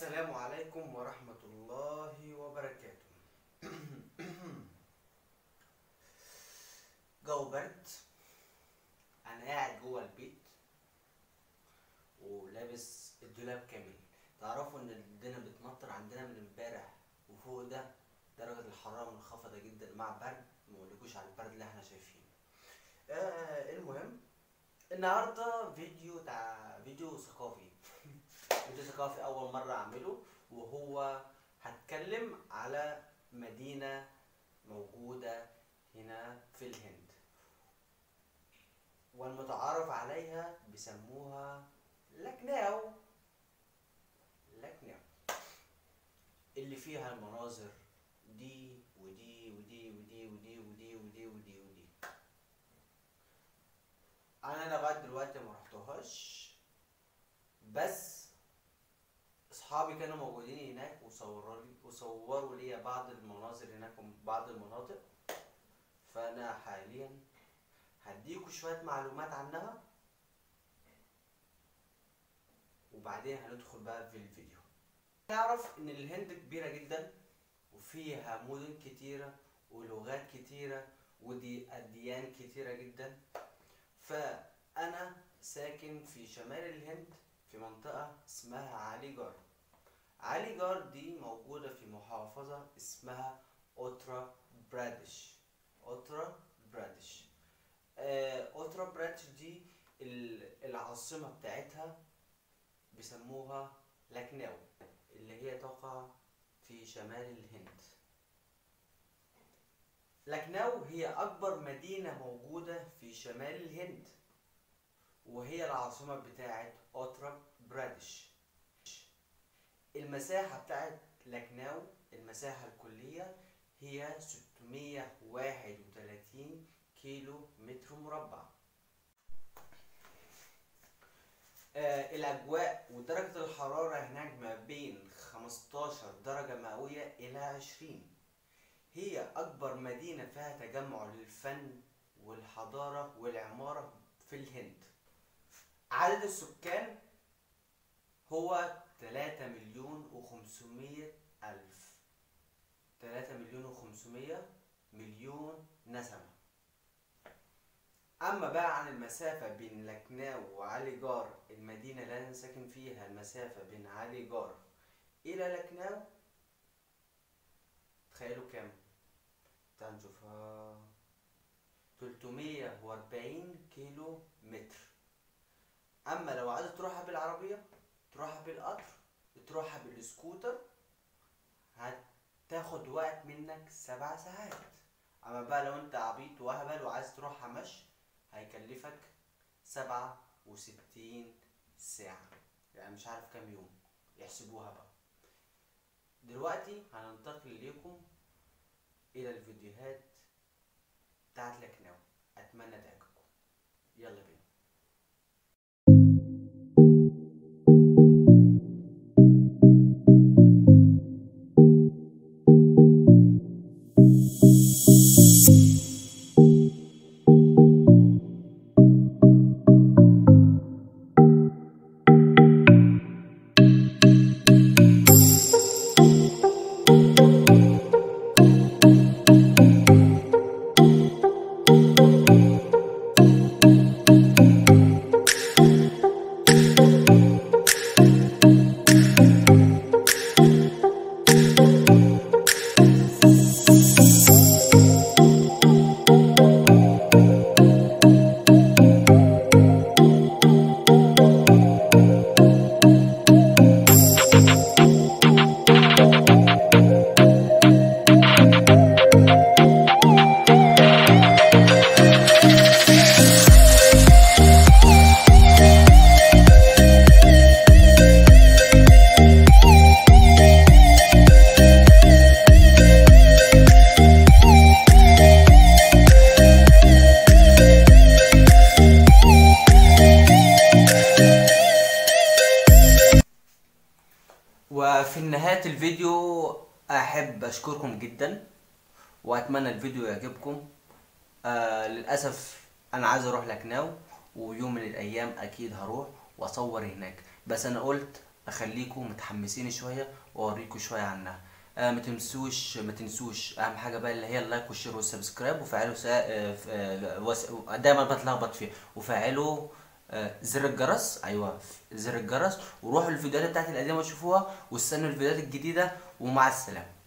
السلام عليكم ورحمة الله وبركاته جو برد أنا قاعد جوه البيت ولابس الدولاب كامل تعرفوا إن الدنيا بتمطر عندنا من امبارح وفوق ده درجة الحرارة منخفضة جدا مع برد مقولكوش على البرد اللي احنا شايفينه آه المهم النهارده فيديو تاع فيديو ثقافي فيديو ثقافي اول مره اعمله وهو هتكلم على مدينه موجوده هنا في الهند والمتعارف عليها بيسموها لكناو لكناو اللي فيها المناظر دي ودي ودي ودي ودي ودي ودي ودي ودي انا لغايه دلوقتي ما رحتهاش بس اصحابي كانوا موجودين هناك وصوروا لي وصوروا لي بعض المناظر هناك وبعض المناطق فانا حاليا هديكوا شويه معلومات عنها وبعدين هندخل بقى في الفيديو تعرف ان الهند كبيره جدا وفيها مدن كتيره ولغات كتيره ودي اديان كتيره جدا فانا ساكن في شمال الهند في منطقة اسمها عليجار عليجار دي موجودة في محافظة اسمها اوترا برادش اوترا برادش آه، اوترا برادش دي ال- العاصمة بتاعتها بيسموها لكناو اللي هي تقع في شمال الهند لكناو هي أكبر مدينة موجودة في شمال الهند وهي العاصمة بتاعت أوترا برادش المساحة بتاعت لكناو المساحة الكلية هي 631 كيلو متر مربع آه الأجواء ودرجة الحرارة هناك ما بين 15 درجة مئوية إلى 20 هي أكبر مدينة فيها تجمع للفن والحضارة والعمارة في الهند عدد السكان هو 3 مليون وخمسمية ألف 3 مليون وخمسمية مليون نسمة أما بقى عن المسافة بين لكناو وعليجار المدينة اللي أنا ساكن فيها المسافة بين عليجار إلى لكناو تخيلوا كام؟ تعالوا نشوفها 340 كيلو متر اما لو عايز تروحها بالعربيه تروحها بالقطر تروحها بالسكوتر هتاخد وقت منك سبع ساعات اما بقى لو انت عبيط وهبل وعايز تروحها مشي هيكلفك سبعة وستين ساعة يعني مش عارف كام يوم يحسبوها بقى دلوقتي هننتقل لكم الى الفيديوهات بتاعت لكناو اتمنى تعجبكم يلا بينا وفي نهاية الفيديو أحب أشكركم جدا وأتمنى الفيديو يعجبكم آه للأسف أنا عايز أروح لكناو ويوم من الأيام أكيد هروح وأصور هناك بس أنا قلت اخليكم متحمسين شويه واوريكم شويه عنها آه ما تنسوش ما تنسوش اهم حاجه بقى اللي هي اللايك والشير والسبسكرايب وفعلوا سا... آه ف- آه وس... دايما بتلخبط فيه وفعلوا آه زر الجرس ايوه زر الجرس وروحوا الفيديوهات بتاعتي القديمه شوفوها واستنوا الفيديوهات الجديده ومع السلامه